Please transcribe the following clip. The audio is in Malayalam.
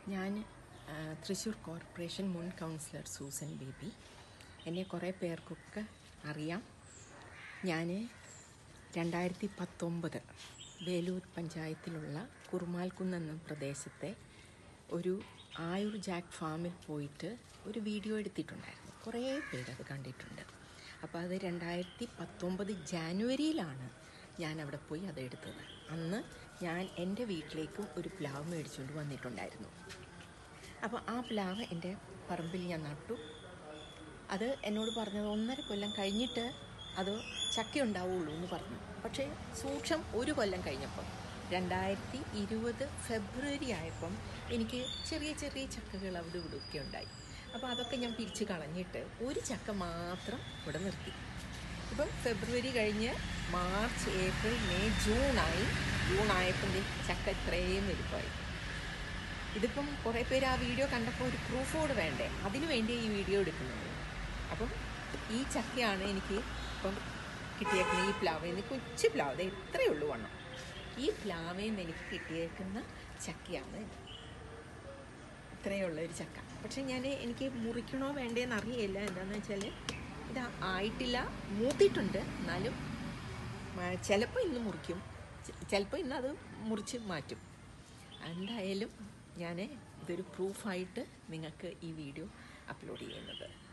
ഞാൻ ആ, തൃശ്ശൂർ കോർപ്പറേഷൻ മുൻ കൗൺസിലർ സൂസൻ ബേബി എന്നെ കുറേ പേർക്കൊക്കെ അറിയാം ഞാൻ രണ്ടായിരത്തി പത്തൊമ്പത് വേലൂർ പഞ്ചായത്തിലുള്ള കുറുമാൽക്കുന്ന് എന്ന പ്രദേശത്തെ ഒരു ആയുർ ജാക്ക് ഫാമിൽ പോയിട്ട് ഒരു വീഡിയോ എടുത്തിട്ടുണ്ടായിരുന്നു കുറേ പേരത് കണ്ടിട്ടുണ്ട് അപ്പോൾ അത് രണ്ടായിരത്തി പത്തൊമ്പത് ജാനുവരിയിലാണ് ഞാൻ അവിടെ പോയി അത് എടുത്തത് അന്ന് ഞാൻ എൻ്റെ വീട്ടിലേക്കും ഒരു പ്ലാവ് മേടിച്ചുകൊണ്ട് വന്നിട്ടുണ്ടായിരുന്നു അപ്പോൾ ആ പ്ലാവ് എൻ്റെ പറമ്പിൽ ഞാൻ നട്ടു അത് എന്നോട് പറഞ്ഞത് ഒന്നര കൊല്ലം കഴിഞ്ഞിട്ട് അത് ചക്ക ഉണ്ടാവുള്ളൂ എന്ന് പറഞ്ഞു പക്ഷേ സൂക്ഷം ഒരു കൊല്ലം കഴിഞ്ഞപ്പം രണ്ടായിരത്തി ഇരുപത് ഫെബ്രുവരി ആയപ്പം എനിക്ക് ചെറിയ ചെറിയ ചക്കകൾ അവിടെ ഇവിടെയൊക്കെ ഉണ്ടായി അപ്പോൾ അതൊക്കെ ഞാൻ പിരിച്ച് കളഞ്ഞിട്ട് ഒരു ചക്ക മാത്രം ഇവിടെ നിർത്തി ഇപ്പം ഫെബ്രുവരി കഴിഞ്ഞ് മാർച്ച് ഏപ്രിൽ മെയ് ജൂണായി ജൂൺ ആയപ്പം ദേ ചക്ക ഇത്രയും വലുപ്പമായി ഇതിപ്പം കുറേ പേര് ആ വീഡിയോ കണ്ടപ്പോൾ ഒരു പ്രൂഫോട് വേണ്ടേ അതിനു വേണ്ടി ഈ വീഡിയോ എടുക്കുന്നത് അപ്പം ഈ ചക്കയാണ് എനിക്ക് ഇപ്പം കിട്ടിയേക്കുന്ന ഈ പ്ലാവ് എന്ന് കൊച്ചു പ്ലാവ് ദേ ഇത്രയേ ഉള്ളൂ വണ്ണം ഈ പ്ലാവിൽ നിന്ന് എനിക്ക് കിട്ടിയേക്കുന്ന ചക്കയാണ് ഇത്രയുള്ള ഒരു ചക്ക പക്ഷെ ഞാൻ എനിക്ക് മുറിക്കണോ വേണ്ടേന്ന് അറിയില്ല എന്താണെന്ന് വെച്ചാൽ ഇത് ആയിട്ടില്ല മൂത്തിട്ടുണ്ട് എന്നാലും ചിലപ്പോൾ ഇന്ന് മുറിക്കും ചിലപ്പോൾ ഇന്ന് അത് മുറിച്ച് മാറ്റും എന്തായാലും ഞാൻ ഇതൊരു പ്രൂഫായിട്ട് നിങ്ങൾക്ക് ഈ വീഡിയോ അപ്ലോഡ് ചെയ്യുന്നത്